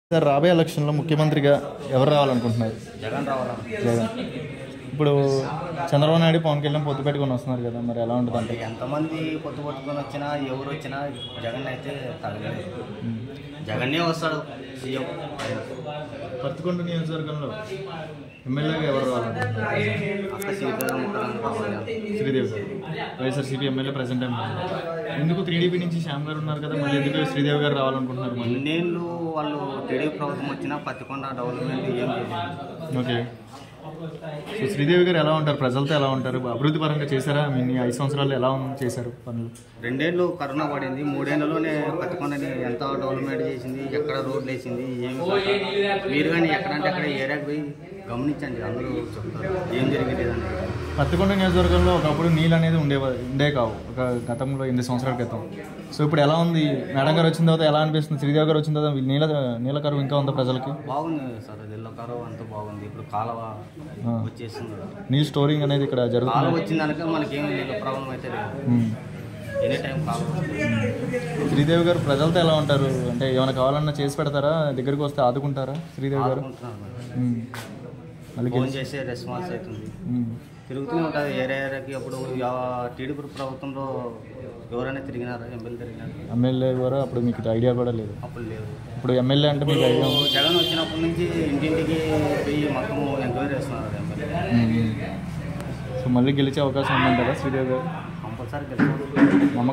Sir రాబోయే ఎలక్షన్లో ముఖ్యమంత్రిగా ఎవరు రావాలనుకుంటున్నారు జగన్ రావాలని జగన్ ఇప్పుడు చంద్రబాబు నాయుడు పవన్ కళ్యాణ్ పొత్తు పెట్టుకొని వస్తున్నారు కదా మరి ఎలా ఉంటుంది అంటే ఎంతమంది పొత్తు పట్టుకొని వచ్చినా ఎవరు వచ్చినా జగన్ అయితే తగలేదు జగన్నే వస్తాడు సీఎం పత్తికొండ నియోజకవర్గంలో ఎమ్మెల్యేగా ఎవరు రావాలనుకుంటున్నారు అక్క సీతారాం రావాలి శ్రీదేవి గారు వైఎస్ఆర్సీపీ ఎమ్మెల్యే ప్రజెంట్ ఎమ్మెల్యే ఎందుకు త్రీడీపీ నుంచి శ్యామ్ గారు ఉన్నారు కదా మళ్ళీ ఎందుకు శ్రీదేవి గారు రావాలనుకుంటున్నారు మళ్ళీ ఎన్నేళ్ళు వాళ్ళు టీడీపీ ప్రభుత్వం వచ్చినా పత్తికొండ డెవలప్మెంట్ ఏం చేయలేదు ఓకే సో శ్రీదేవి గారు ఎలా ఉంటారు ప్రజలతో ఎలా ఉంటారు అభివృద్ధి పరంగా చేశారా మీ ఐదు సంవత్సరాలు ఎలా ఉంది- చేశారు పనులు రెండేళ్ళు కరోనా పడింది మూడేళ్లలోనే పత్తికొండని ఎంత డెవలప్మెంట్ చేసింది ఎక్కడ రోడ్లు వేసింది ఏమి కథ. మీరు కానీ ఎక్కడంటే అక్కడ ఏరియాకి పోయి గమనించండి అందరూ చెప్తారు ఏం జరిగింది అని పత్తికొండ నియోజకవర్గంలో ఒకప్పుడు నీళ్ళు అనేది ఉండే ఉండే కావు ఒక గతంలో ఎనిమిది సంవత్సరాల క్రితం సో ఇప్పుడు ఎలా ఉంది మేడం గారు వచ్చిన తర్వాత ఎలా అనిపిస్తుంది శ్రీదేవి గారు వచ్చిన తర్వాత నీళ్ళ నీళ్ళ కరువు ఇంకా ఉందా ప్రజలకి బాగుంది సార్ ఇళ్ళ కాలువ అంతా బాగుంది ఇప్పుడు కాలువ ఆ. వచ్చేసింది నీళ్ళు స్టోరింగ్ అనేది ఇక్కడ కాలువ జరుగుతుంది వచ్చిందనక మనకేం నీళ్ళ ప్రాబ్లం అయితే లేదు ఉమ్. ఎనీ టైం కాలువ వస్తుంది. శ్రీదేవి గారు ప్రజలతో ఎలా ఉంటారు అంటే ఏమైనా కావాలన్నా చేసి పెడతారా దగ్గరికి వస్తే ఆదుకుంటారా శ్రీదేవి గారు ఆడుకుంటున్నారు మరి. ఉమ్. మళ్ళీ ఫోన్ గెలిచి- చేసే రెస్పాన్స్ అవుతుంది ఉమ్. తిరుగుతూనే ఉంటుంది ఏరియా ఏరియాకి అప్పుడు యా- టీడీపీ ప్రభుత్వంలో ఎవరైనా తిరిగినారా ఎమ్మెల్యే తిరిగినారు ఎమ్మెల్యే కూడా అప్పుడు మీకు ఐడియా కూడా లేదు అప్పుడు లేదు ఇప్పుడు ఎమ్మెల్యే అంటే మీకు ఐడియా ఉంది జగన్ వచ్చినప్పటి నుంచి ఇంటింటికి పోయి మొత్తం ఎంక్వైరీ చేస్తున్నారు ఎమ్మెల్యే ఉమ్. సో మళ్ళీ గెలిచే అవకాశం ఉందంటారా శ్రీదేవి గారు కంపల్సరీ గెలుస్తారు నమ్మకం